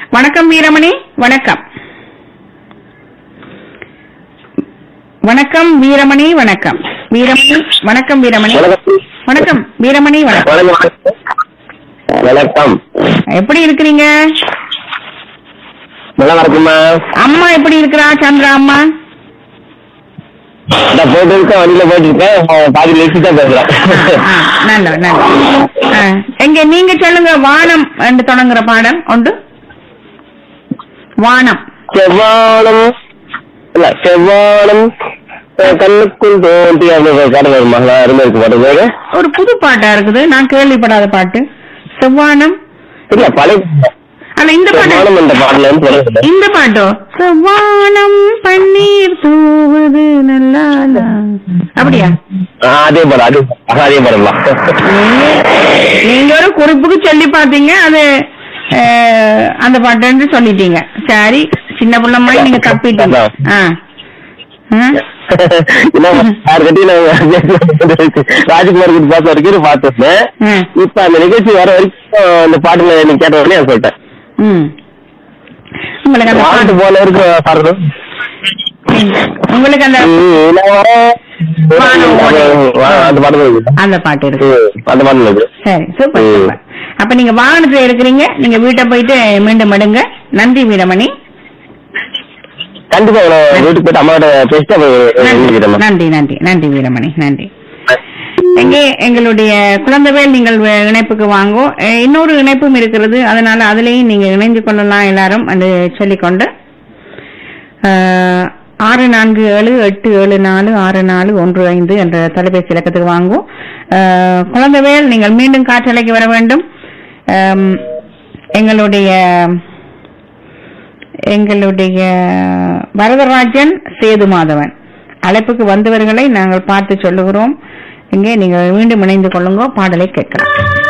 வணக்கம் வீரமணி வணக்கம் வணக்கம் வீரமணி வணக்கம் வீரமணி வணக்கம் வீரமணி வணக்கம் வீரமணி வணக்கம் வணக்கம் எப்படி இருக்கிறீங்க நல்லா இருக்குமா அம்மா எப்படி இருக்கிறா சந்திரா அம்மா நான் போயிட்டு இருக்கேன் வண்டியில போயிட்டு இருக்கேன் நான் பாதி லேசி தான் பேசுறேன் ஆ, நல்ல நல்ல ஆ, எங்க நீங்க சொல்லுங்க வானம் என்று தொடங்குற பாடம் உண்டு வானம் செவ்வானம் இல்ல செவ்வானம் அஹ், கண்ணுக்குள் தோன்றி அந்த பாட்டு வருமா நல்லா அருமை இருக்கு பாட்டு பேரு ஒரு புது பாட்டா இருக்குது நான் கேள்விப்படாத பாட்டு செவ்வானம் இல்ல பழைய ஆனா இந்த பாட்டு செவ்வானம் என்ற பாட்டுல இருந்து தொடங்குது இந்த பாட்டோ செவ்வானம் பன்னீர் தூவது நல்லா அப்படியா ஆ, அதே பாடம் அதே ஆ, அதே பாடலாம் நீங்க- நீங்க ஒரு குறிப்புக்கு சொல்லி பாத்தீங்க அது அஹ், அந்த பாட்டுன்னு சொல்லிட்டீங்க சரி சின்ன பிள்ளை மாதிரி நீங்க தப்பிட்டீங்க ஆ ஆ? யாருக்கிட்டையும் ராஜ்குமார் கிட்ட பார்த்த வரைக்கும் பார்த்துருந்தேன் ஆ. இப்ப அந்த நிகழ்ச்சி வர வரைக்கும் அந்த பாட்டுல நீ கேட்ட உடனே நான் சொல்லிட்டேன் ம் உங்களுக்கு அந்த பாட்டு பாட்டு போல இருக்கு பாடுறது உங்களுக்கு அந்த ம், நான் வரேன். வானம் ஓடி. அந்த பாட்டு இருக்கு அந்த பாட்டு இருக்கு ம், அந்த பாட்டு இருக்கு சரி சூப்பர் ம். சூப்பர் அப்ப நீங்க வாகனத்துல இருக்கிறீங்க நீங்க வீட்டை போயிட்டு மீண்டும் எடுங்க நன்றி வீரமணி கண்டிப்பா நான் வீட்டுக்கு போயிட்டு அம்மாவோட பேசிட்டு அப்புறம் நன்றி எழுதிக்கிறேன் நன்றி நன்றி நன்றி வீரமணி நன்றி எங்கே எங்களுடைய குழந்தைவேல் நீங்கள் வே- இணைப்புக்கு வாங்கோ அஹ் இன்னொரு இணைப்பும் இருக்கிறது அதனால அதுலயும் நீங்க இணைந்து கொள்ளலாம் எல்லாரும் என்று சொல்லிக்கொண்டு அஹ், ஆறு நான்கு ஏழு எட்டு ஏழு நாலு ஆறு நாலு ஒன்று ஐந்து என்ற தொலைபேசி இலக்கத்துக்கு வாங்கும் அஹ், குழந்தைவேல் நீங்கள் மீண்டும் காற்றலைக்கு வர வேண்டும் அம், எங்களுடைய எங்களுடைய வரதராஜன் சேது மாதவன் அழைப்புக்கு வந்தவர்களை நாங்கள் பார்த்து சொல்லுகிறோம் இங்கே நீங்கள் மீண்டும் இணைந்து கொள்ளுங்க பாடலை கேட்கலாம்